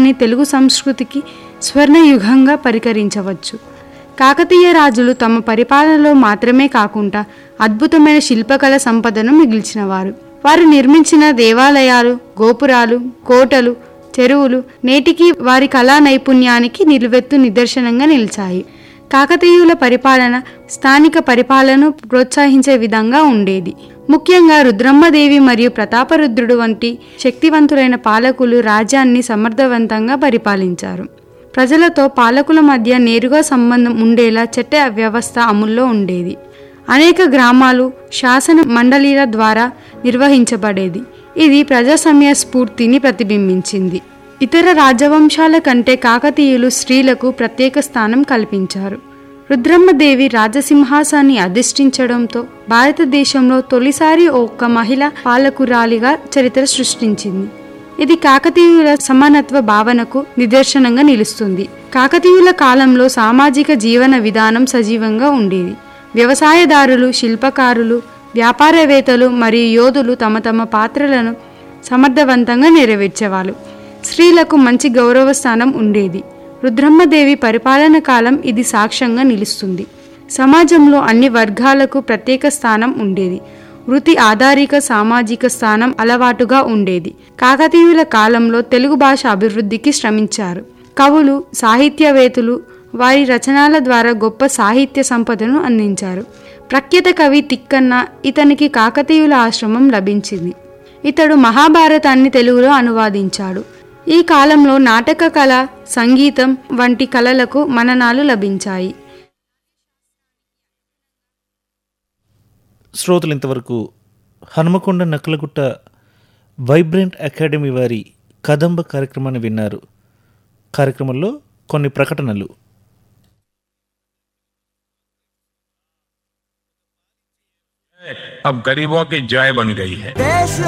దాన్ని తెలుగు సంస్కృతికి స్వర్ణయుగంగా పరికరించవచ్చు కాకతీయ రాజులు తమ పరిపాలనలో మాత్రమే కాకుండా అద్భుతమైన శిల్పకళ సంపదను మిగిల్చినవారు వారు నిర్మించిన దేవాలయాలు గోపురాలు కోటలు చెరువులు నేటికి వారి కళా నైపుణ్యానికి నిలువెత్తు నిదర్శనంగా నిలిచాయి కాకతీయుల పరిపాలన స్థానిక పరిపాలనను ప్రోత్సహించే విధంగా ఉండేది ముఖ్యంగా రుద్రమ్మదేవి మరియు ప్రతాపరుద్రుడు వంటి శక్తివంతులైన పాలకులు రాజ్యాన్ని సమర్థవంతంగా పరిపాలించారు ప్రజలతో పాలకుల మధ్య నేరుగా సంబంధం ఉండేలా చట్ట వ్యవస్థ అమల్లో ఉండేది అనేక గ్రామాలు శాసన మండలీల ద్వారా నిర్వహించబడేది ఇది ప్రజాస్వామ్య స్ఫూర్తిని ప్రతిబింబించింది ఇతర రాజవంశాల కంటే కాకతీయులు స్త్రీలకు ప్రత్యేక స్థానం కల్పించారు రుద్రమ్మదేవి రాజసింహాసాన్ని అధిష్ఠించడంతో భారతదేశంలో తొలిసారి ఒక మహిళ పాలకురాలిగా చరిత్ర సృష్టించింది ఇది కాకతీయుల సమానత్వ భావనకు నిదర్శనంగా నిలుస్తుంది కాకతీయుల కాలంలో సామాజిక జీవన విధానం సజీవంగా ఉండేది వ్యవసాయదారులు శిల్పకారులు వ్యాపారవేత్తలు మరియు యోధులు తమ తమ పాత్రలను సమర్థవంతంగా నెరవేర్చేవాళ్ళు స్త్రీలకు మంచి గౌరవ స్థానం ఉండేది రుద్రమ్మదేవి పరిపాలన కాలం ఇది సాక్ష్యంగా నిలుస్తుంది సమాజంలో అన్ని వర్గాలకు ప్రత్యేక స్థానం ఉండేది వృత్తి ఆధారిక సామాజిక స్థానం అలవాటుగా ఉండేది కాకతీయుల కాలంలో తెలుగు భాష అభివృద్ధికి శ్రమించారు కవులు సాహిత్యవేత్తలు వారి రచనల ద్వారా గొప్ప సాహిత్య సంపదను అందించారు ప్రఖ్యాత కవి తిక్కన్న ఇతనికి కాకతీయుల ఆశ్రమం లభించింది ఇతడు మహాభారతాన్ని తెలుగులో అనువాదించాడు ఈ కాలంలో నాటక కళ సంగీతం వంటి కళలకు మననాలు లభించాయి శ్రోతలు ఇంతవరకు హనుమకొండ నక్కలగుట్ట వైబ్రెంట్ అకాడమీ వారి కదంబ కార్యక్రమాన్ని విన్నారు కార్యక్రమంలో కొన్ని ప్రకటనలు अब गरीबों की जय बन गई है